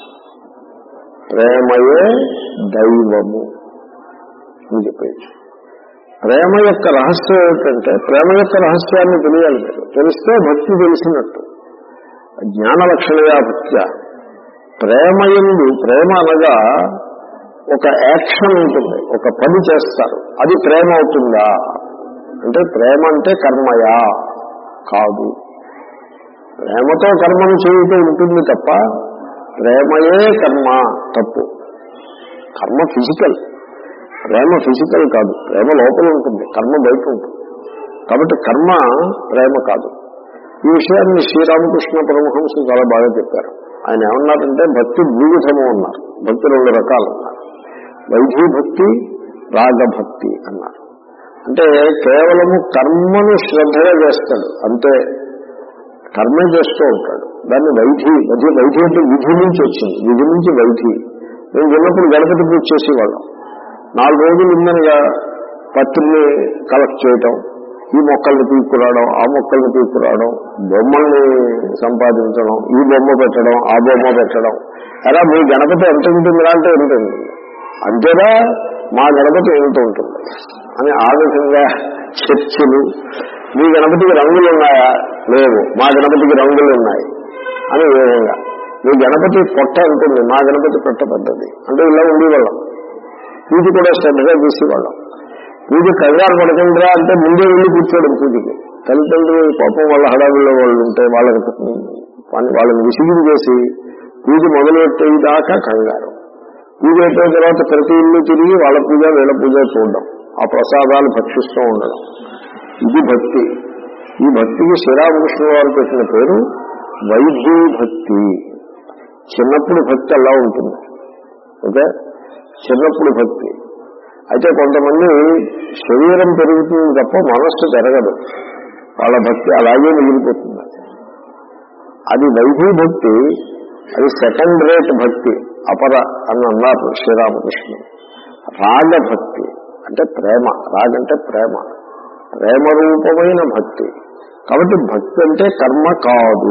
ప్రేమయే దైవము అని చెప్పేయచ్చు ప్రేమ యొక్క రహస్యం ఏమిటంటే ప్రేమ యొక్క రహస్యాన్ని తెలియాలి మీరు తెలిస్తే భక్తి తెలిసినట్టు జ్ఞాన లక్షణయా భక్త్య ప్రేమ ఎందు ప్రేమ అనగా ఒక యాక్షన్ ఉంటుంది ఒక పని చేస్తారు అది ప్రేమ అవుతుందా అంటే ప్రేమ అంటే కర్మయా కాదు ప్రేమతో కర్మను చేయుతూ ఉంటుంది తప్ప ప్రేమయే కర్మ తప్పు కర్మ ఫిజికల్ ప్రేమ ఫిజికల్ కాదు ప్రేమ లోపల ఉంటుంది కర్మ బయట ఉంటుంది కాబట్టి కర్మ ప్రేమ కాదు ఈ విషయాన్ని శ్రీరామకృష్ణ పరమహంస చాలా బాగా చెప్పారు ఆయన ఏమన్నారంటే భక్తి ద్విధము అన్నారు భక్తి రెండు రకాలు అన్నారు వైద్య భక్తి రాగభక్తి అన్నారు అంటే కేవలము కర్మను శ్రద్ధగా చేస్తాడు అంతే కర్మే చేస్తూ ఉంటాడు దాన్ని వైధి వైధి వైధి అంటే విధి నుంచి వచ్చింది విధి నుంచి వైధి మేము చిన్నప్పుడు గణపతి పూజ చేసేవాళ్ళం నాలుగు రోజులు ఉందనగా పత్రిని కలెక్ట్ చేయటం ఈ మొక్కల్ని తీసుకురావడం ఆ మొక్కల్ని తీసుకురావడం బొమ్మల్ని సంపాదించడం ఈ బొమ్మ పెట్టడం ఆ బొమ్మ పెట్టడం అలా మీ గణపతి ఎంత ఉంటుందిరా అంటే ఎంత ఉంటుంది అంతేనా మా గణపతి ఎంత ఉంటుంది అని ఆ విధంగా చర్చలు మీ గణపతికి రంగులు ఉన్నాయా లేవు మా గణపతికి రంగులు ఉన్నాయి అని ఈ విధంగా మీ గణపతి పొట్ట ఉంటుంది మా గణపతి పొట్ట పెద్దది అంటే ఇలా ఉండేవాళ్ళం పూజ కూడా శ్రద్ధగా చేసేవాళ్ళం పూజ కంగారు పడకుండా అంటే ముందే వెళ్ళి కూర్చోవడం పూజకి తల్లిదండ్రులు పాపం వాళ్ళ హడావిల్లో వాళ్ళు ఉంటే వాళ్ళకి పని వాళ్ళని విసిగిం చేసి పూజ మొదలెట్టేదాకా కంగారు పూజ అయిపోయిన తర్వాత ప్రతి ఇల్లు తిరిగి వాళ్ళ పూజ వీళ్ళ పూజ చూడడం ఆ ప్రసాదాలు భక్షిస్తూ ఉండడం ఇది భక్తి ఈ భక్తికి శ్రీరామకృష్ణ వారు పెట్టిన పేరు వైద్యూ భక్తి చిన్నప్పుడు భక్తి అలా ఉంటుంది ఓకే చిన్నప్పుడు భక్తి అయితే కొంతమంది శరీరం పెరుగుతుంది తప్ప మనస్సు పెరగదు వాళ్ళ భక్తి అలాగే మిగిలిపోతుంది అది వైభవ భక్తి అది సెకండ్ రేట్ భక్తి అపర అని అన్నారు శ్రీరామకృష్ణ రాగ భక్తి అంటే ప్రేమ రాగ అంటే ప్రేమ ప్రేమ రూపమైన భక్తి కాబట్టి భక్తి అంటే కర్మ కాదు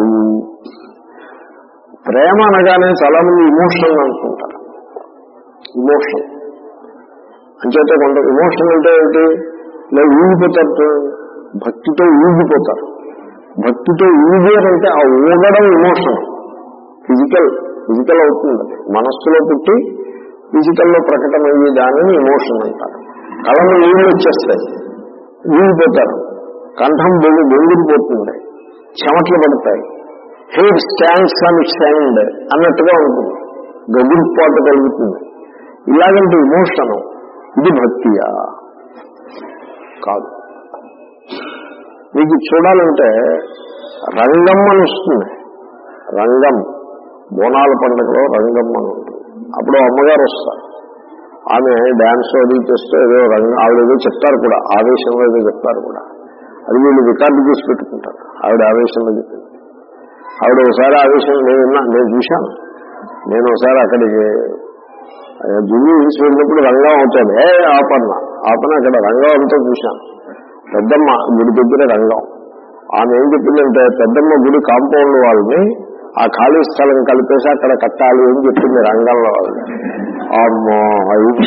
ప్రేమ అనగానే చాలా మంది ఇమోషన్ అనుకుంటారు ఇమోషన్ అంచేతే కొంత ఇమోషన్ అంటే ఏంటి ఇలా ఊగిపోతారు చూడండి. భక్తితో ఊగిపోతారు భక్తితో ఊగారంటే ఆ ఊగడం ఇమోషన్ ఫిజికల్ ఫిజికల్ అవుతుంది అది. మనస్సులో పుట్టి ఫిజికల్లో ప్రకటమయ్యే దానిని ఇమోషన్ అంటారు కళ్ళలో నీళ్ళు వచ్చేస్తాయి ఊగిపోతారు కంఠం బొంగు బొంగిపోతుంది చెమట్లు పడతాయి హెయిర్ స్టాండ్స్ ఆన్ స్టాండ్ అన్నట్టుగా ఉంటుంది గగురుపాటు కలుగుతుంది ఇలాగంటే ఇమోషన్ ఇది భక్తియా కాదు మీకు చూడాలంటే రంగం అని వస్తుంది రంగం బోనాల పండుగలో రంగం అని ఉంటుంది అప్పుడు అమ్మగారు వస్తారు ఆమె డాన్స్ అది చేస్తే ఏదో రంగ ఆవిడ ఏదో చెప్తారు కూడా ఆవేశంలో ఏదో చెప్తారు కూడా అది వీళ్ళు రికార్డు చేసి పెట్టుకుంటారు ఆవిడ ఆవేశంలో చెప్పింది ఆవిడ ఒకసారి ఆవేశం నేను విన్నా నేను చూశాను నేను ఒకసారి అక్కడికి జుమ్మి తీసి వెళ్ళినప్పుడు రంగం అవుతుంది ఏ ఆపన్న ఆపన అక్కడ రంగం అంతా చూశాను పెద్దమ్మ గుడి దగ్గర రంగం ఆమె ఏం చెప్పిందంటే పెద్దమ్మ గుడి కాంపౌండ్ వాళ్ళని ఆ ఖాళీ స్థలం కలిపేసి అక్కడ కట్టాలి అని చెప్పింది రంగంలో వాళ్ళని అమ్మో అయి-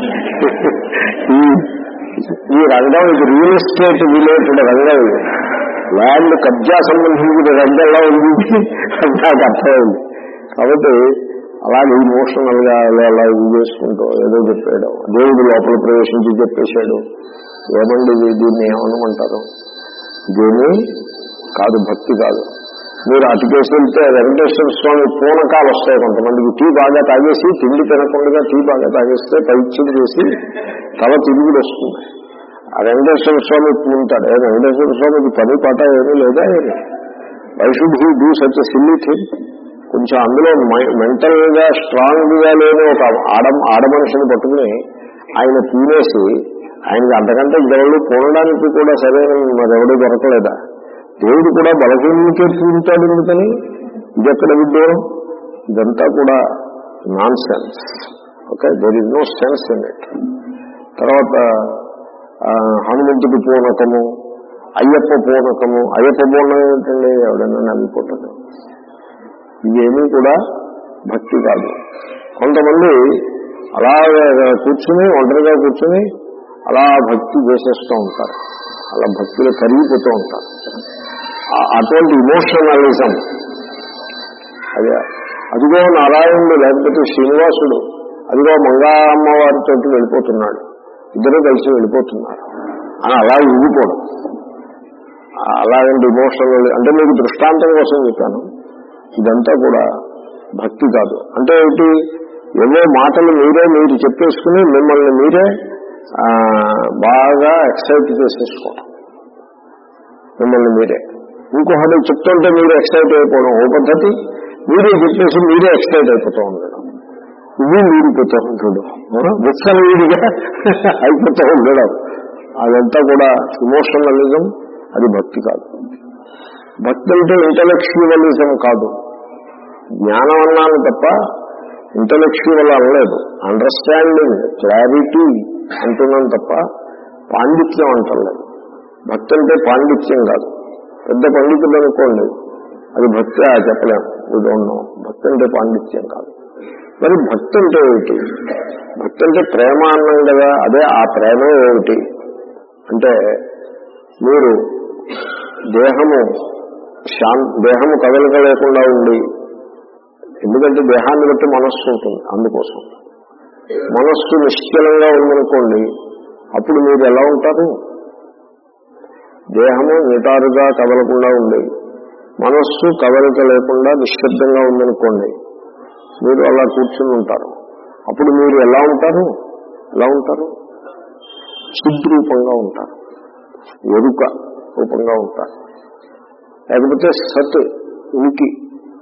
ఈ ఈ రంగం ఇది రియల్ ఎస్టేట్ రిలేటెడ్ రంగం ఇది ల్యాండ్ కబ్జా సంబంధించిన రంగంలో ఉంది నాకు అర్థమైంది కాబట్టి అలాగే ఇమోషనల్ గా అలా అలా ఇది చేసుకుంటూ ఏదో చెప్పేయడం దేవుడు లోపల ప్రవేశించి చెప్పేశాడు ఏమండి ఇది దీన్ని ఏమనమంటారు దీన్ని కాదు భక్తి కాదు మీరు అటుకేసి వెళ్తే వెంకటేశ్వర స్వామి పూనకాలు వస్తాయి కొంతమందికి టీ బాగా తాగేసి తిండి తినకుండా టీ బాగా తాగేస్తే పైచ్యం చేసి తల తిరుగుడు వస్తుంది ఆ వెంకటేశ్వర స్వామి ఉంటాడు ఏ వెంకటేశ్వర స్వామికి పని పాట ఏమీ లేదా ఏమి why should he do such silly thing కొంచెం అందులో మెంటల్ గా స్ట్రాంగ్ గా లేని ఒక ఆడ ఆడ మనిషిని పట్టుకుని ఆయన తినేసి ఆయనకి అంతకంటే ఇంకెవరు పూనడానికి కూడా సరైన మరెవడూ దొరకలేదా దేవుడు కూడా బలహీనకే పూనుతాడు ఎందుకని ఇదెక్కడ విద్రోహం ఇదంతా కూడా nonsense okay there is no sense in it తర్వాత ఆ, హనుమంతుడి పూనకము అయ్యప్ప పూనకము అయ్యప్ప పూర్ణం ఏంటండి ఎవడైనా నమ్మిపోతాడు ఇవేమీ కూడా భక్తి కాదు కొంతమంది అలా కూర్చుని ఒంటరిగా కూర్చుని అలా భక్తి చేసేస్తూ ఉంటారు అలా భక్తిలో కరిగిపోతూ ఉంటారు ఆ- అటువంటి ఇమోషనలిజం అదే అదిగో నారాయణుడు లేకపోతే శ్రీనివాసుడు అదిగో మంగా అమ్మవారితో వెళ్ళిపోతున్నాడు ఇద్దరు కలిసి వెళ్ళిపోతున్నారు అని అలా ఊగిపోవడం అలాగంటే ఇమోషనల్ అంటే మీకు దృష్టాంతం కోసం చెప్పాను ఇదంతా కూడా భక్తి కాదు అంటే ఏంటి ఏవో మాటలు మీరే మీరు చెప్పేసుకుని మిమ్మల్ని మీరే ఆ, బాగా ఎక్సైట్ చేసేసుకోవడం మిమ్మల్ని మీరే ఇంకొకటి చెప్తుంటే మీరు ఎక్సైట్ అయిపోవడం ఓ పద్ధతి మీరే చెప్పేసి మీరే ఎక్సైట్ అయిపోతూ ఉండడం ఇది మీరిపోతూ ఉంటాడు విచ్చలవిడిగా అయిపోతూ ఉండడం అదంతా కూడా ఇమోషనలిజం అది భక్తి కాదు భక్తి అంటే ఇంటలెక్చువలిజం కాదు జ్ఞానం అన్నాను తప్ప ఇంటలెక్చువల్ అనలేదు అండర్స్టాండింగ్ క్లారిటీ అంటున్నాను తప్ప పాండిత్యం అంటలేదు భక్తి అంటే పాండిత్యం కాదు పెద్ద పండితులు అనుకోండి అది భక్తి చెప్పలేము ఉదాహరణ భక్తి అంటే పాండిత్యం కాదు మరి భక్తి అంటే ఏమిటి భక్తి అంటే ప్రేమ అన్నాం కదా అదే ఆ ప్రేమ ఏమిటి అంటే మీరు దేహము శాం దేహము కదలిక లేకుండా ఉండి ఎందుకంటే దేహాన్ని బట్టి మనస్సు ఉంటుంది అందుకోసం మనస్సు నిశ్చలంగా ఉందనుకోండి అప్పుడు మీరు ఎలా ఉంటారు దేహము నిటారుగా కదలకుండా ఉండి మనస్సు కదలిక లేకుండా నిశ్శబ్దంగా ఉందనుకోండి మీరు అలా కూర్చుని ఉంటారు అప్పుడు మీరు ఎలా ఉంటారు ఎలా ఉంటారు చిద్రూపంగా ఉంటారు ఎరుక రూపంగా ఉంటారు లేకపోతే సత్ ఉనికి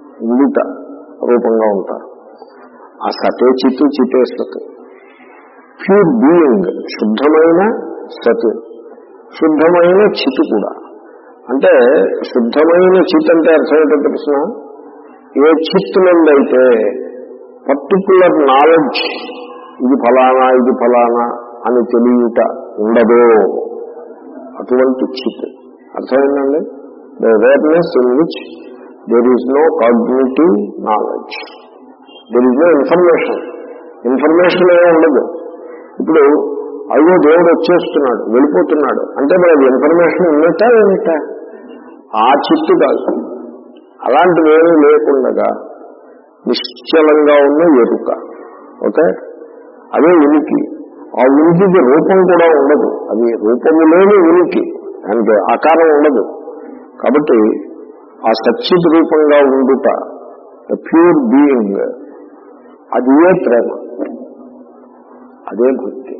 ఉండుట రూపంగా ఉంటారు ఆ సతే చిత్తు చితే సత్ ప్యూర్ బీయింగ్ శుద్ధమైన సత్ శుద్ధమైన చిత్ కూడా అంటే శుద్ధమైన చిత్ అంటే అర్థం ఏంటో తెలిసిన ఏ చిత్ నుండైతే పర్టికులర్ నాలెడ్జ్ ఇది ఫలానా ఇది ఫలానా అని తెలియట ఉండదో అటువంటి చిత్ అర్థమైందండి the awareness in which there is no cognitive knowledge there is no information information ఏమీ ఉండదు ఇప్పుడు అయ్యో దేవుడు వచ్చేస్తున్నాడు వెళ్ళిపోతున్నాడు అంటే మరి అది ఇన్ఫర్మేషన్ ఉన్నట్టా ఏమిటా ఆ చిత్తు కాదు అలాంటివి ఏమీ లేకుండగా నిశ్చలంగా ఉన్న ఎరుక ఓకే అదే ఉనికి ఆ ఉనికికి రూపం కూడా ఉండదు అది రూపము లేని ఉనికి దానికి ఆకారం ఉండదు కాబట్టి ఆ సచ్చిత్ రూపంగా ఉండుట ప్యూర్ బీయింగ్ అది ఏ ప్రేమ అదే భక్తి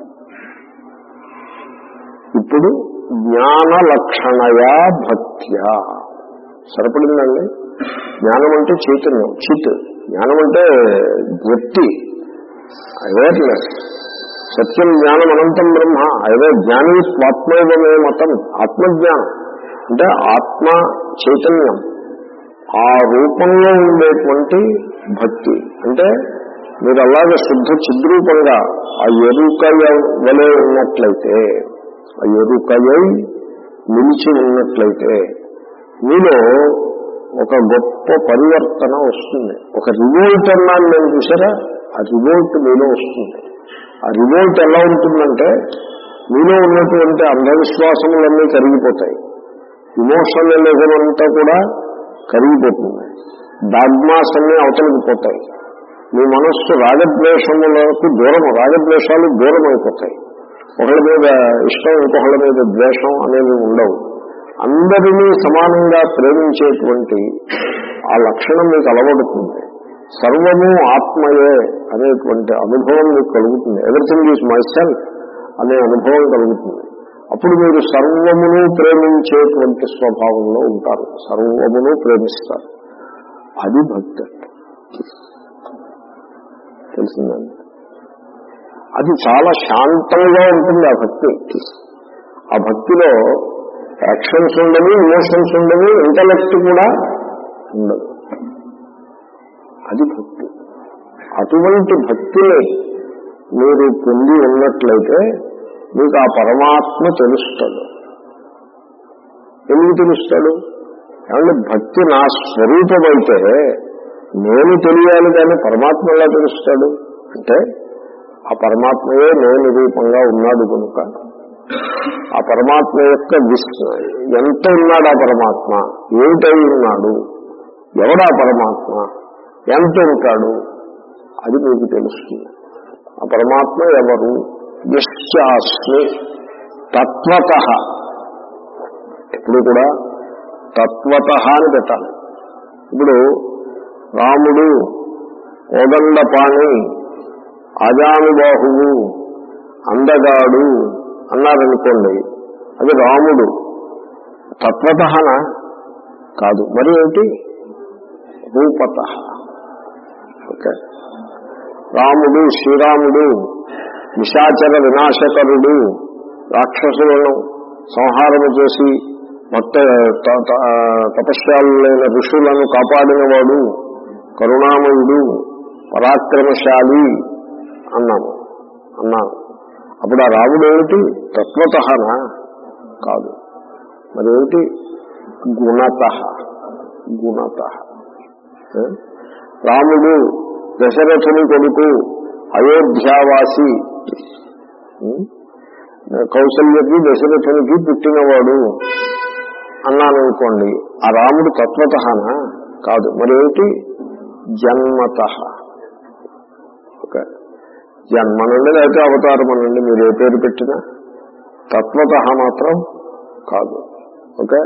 ఇప్పుడు జ్ఞాన లక్షణయా భక్త్యా సరిపడిందండి జ్ఞానం అంటే చైతన్యం చిత్ జ్ఞానం అంటే వ్యక్తి అవేర్నెస్ సత్యం జ్ఞానం అనంతం బ్రహ్మ అదే జ్ఞాని స్వాత్మైవమే మతం ఆత్మజ్ఞానం అంటే ఆత్మ చైతన్యం ఆ రూపంలో ఉండేటువంటి భక్తి అంటే మీరు అలాగే శుద్ధ చిద్రూపంగా ఆ ఎరుకయ వలె ఉన్నట్లయితే ఆ ఎరుకయై నిలిచి ఉన్నట్లయితే మీలో ఒక గొప్ప పరివర్తన వస్తుంది ఒక రివోల్ట్ అన్నాను నేను చూసారా ఆ రివోల్ట్ మీలో వస్తుంది ఆ రివోల్ట్ ఎలా ఉంటుందంటే మీలో ఉన్నటువంటి అంధవిశ్వాసములన్నీ కరిగిపోతాయి ఇమోషనలిజం అంతా కూడా కరిగిపోతుంది డాగ్మాస్ అన్నీ అవతలికి పోతాయి మీ మనస్సు రాగద్వేషములకు దూరం రాగద్వేషాలు దూరం అయిపోతాయి ఒకళ్ళ మీద ఇష్టం ఇంకొకళ్ళ మీద ద్వేషం అనేవి ఉండవు అందరినీ సమానంగా ప్రేమించేటువంటి ఆ లక్షణం మీకు అలవడుతుంది సర్వము ఆత్మయే అనేటువంటి అనుభవం మీకు కలుగుతుంది ఎవ్రీథింగ్ ఈజ్ మై సెల్ఫ్ అనే అనుభవం కలుగుతుంది అప్పుడు మీరు సర్వమును ప్రేమించేటువంటి స్వభావంలో ఉంటారు సర్వమును ప్రేమిస్తారు అది భక్తి తెలిసిందండి అది చాలా శాంతంగా ఉంటుంది ఆ భక్తి ఆ భక్తిలో యాక్షన్స్ ఉండవు ఇమోషన్స్ ఉండవు ఇంటలెక్ట్ కూడా ఉండదు అది భక్తి అటువంటి భక్తిని మీరు పొంది ఉన్నట్లయితే మీకు ఆ పరమాత్మ తెలుస్తాడు ఎందుకు తెలుస్తాడు ఏమంటే భక్తి నా స్వరూపమైతే నేను తెలియాలి కానీ పరమాత్మ ఎలా తెలుస్తాడు అంటే ఆ పరమాత్మయే నేను రూపంగా ఉన్నాడు కనుక ఆ పరమాత్మ యొక్క విస్ ఎంత ఉన్నాడు ఆ పరమాత్మ ఏమిటై ఉన్నాడు ఎవడా పరమాత్మ ఎంత ఉంటాడు అది మీకు తెలుస్తుంది ఆ పరమాత్మ ఎవరు యశ్చాస్మి తత్వత ఇప్పుడు కూడా తత్వత అని పెట్టాలి ఇప్పుడు రాముడు కోదండపాణి ఆజానుబాహువు అందగాడు అన్నారనుకోండి అది రాముడు తత్వతన కాదు మరి ఏమిటి రూపత ఓకే రాముడు శ్రీరాముడు నిశాచర వినాశకరుడు రాక్షసులను సంహారము చేసి భక్త త- త- తపస్యాలైన ఋషులను కాపాడినవాడు కరుణామయుడు పరాక్రమశాలి అన్నాము అన్నాను అప్పుడు ఆ రాముడు ఏమిటి తత్వతనా కాదు మరి ఏమిటి గుణత గుణత ఏ? రాముడు దశరథుని కొడుకు అయోధ్యావాసి ఉం? కౌసల్యకి దశరథునికి పుట్టినవాడు అన్నాను అనుకోండి ఆ రాముడు తత్వతనా కాదు మరి ఏమిటి జన్మత ఓకే జన్మనండి లేకపోతే అవతారం అనండి మీరు ఏ పేరు పెట్టినా తత్వత మాత్రం కాదు ఓకే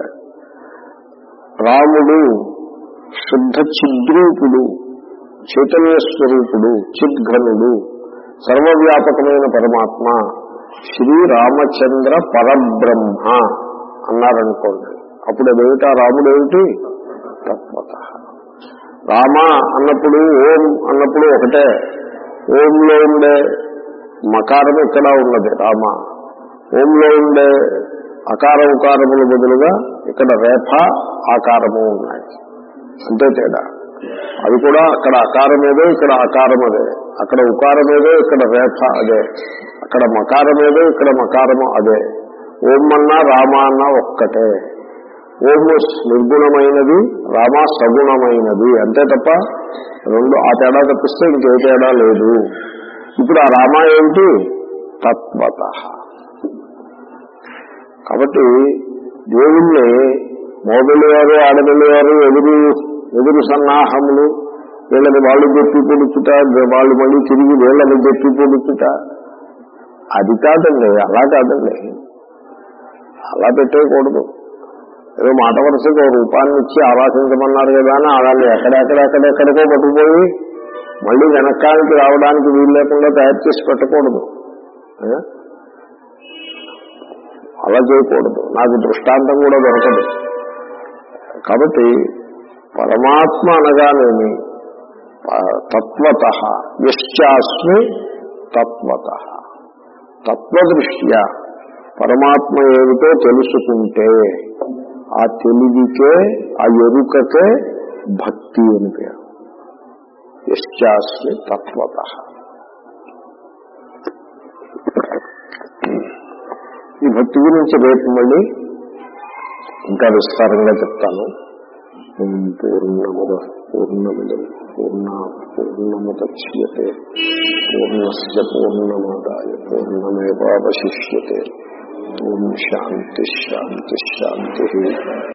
రాముడు శుద్ధ చిద్రూపుడు చైతన్య స్వరూపుడు చిద్ఘనుడు సర్వవ్యాపకమైన పరమాత్మ శ్రీరామచంద్ర పరబ్రహ్మ అన్నారనుకోండి అప్పుడు అదేమిటా రాముడు ఏమిటి తత్వత రామ అన్నప్పుడు ఓం అన్నప్పుడు ఒకటే ఓంలో ఉండే మకారం ఇక్కడ ఉన్నది రామ ఓంలో ఉండే అకార ఉకారముల బదులుగా ఇక్కడ రేఫ ఆకారము ఉన్నాయి అంతే తేడా అది కూడా అక్కడ అకారం ఏదో ఇక్కడ ఆకారం అదే అక్కడ ఉకారం ఏదో ఇక్కడ రేఫ అదే అక్కడ మకారం ఏదో ఇక్కడ మకారము అదే ఓం అన్నా రామ అన్నా ఒక్కటే ఓము నిర్గుణమైనది రామ సగుణమైనది అంతే తప్ప రెండు ఆ తేడా తప్పిస్తే ఇంకే తేడా లేదు ఇప్పుడు ఆ రామ ఏమిటి తత్వత కాబట్టి దేవుణ్ణి మోదలి వారు ఆడపిల్లి వారు ఎదురు ఎదురు సన్నాహములు వీళ్ళని వాళ్ళు గట్టి పొడుచుట వాళ్ళు మళ్ళీ తిరిగి వీళ్ళని గట్టి పొడుచుట అది కాదండి అలా కాదండి అలా పెట్టేయకూడదు ఏదో మాట వరుసగా ఓ రూపాన్ని ఇచ్చి ఆవాసించమన్నారు కదా అని అలాన్ని ఎక్కడెక్కడెక్కడెక్కడికో పట్టుకుపోయి మళ్ళీ వెనక్కానికి రావడానికి వీలు లేకుండా తయారు చేసి పెట్టకూడదు ఏ? అలా చేయకూడదు నాకు దృష్టాంతం కూడా దొరకదు కాబట్టి పరమాత్మ అనగానేమి తత్వత యశ్చాస్మి తత్వత తత్వదృష్ట్యా పరమాత్మ ఏమిటో తెలుసుకుంటే ఆ తెలివికే ఆ ఎరుకకే భక్తి అని పేరు యశ్చాస్మి తత్వత ఈ భక్తి గురించి రేపు మళ్ళీ ఇంకా విస్తారంగా చెప్తాను ఓం పూర్ణముద పూర్ణముద పూర్ణ పూర్ణముద్యతే పూర్ణస్ పూర్ణమాదాయ పూర్ణమేవాశిష్యతే ఓం శాంతి శాంతి శాంతి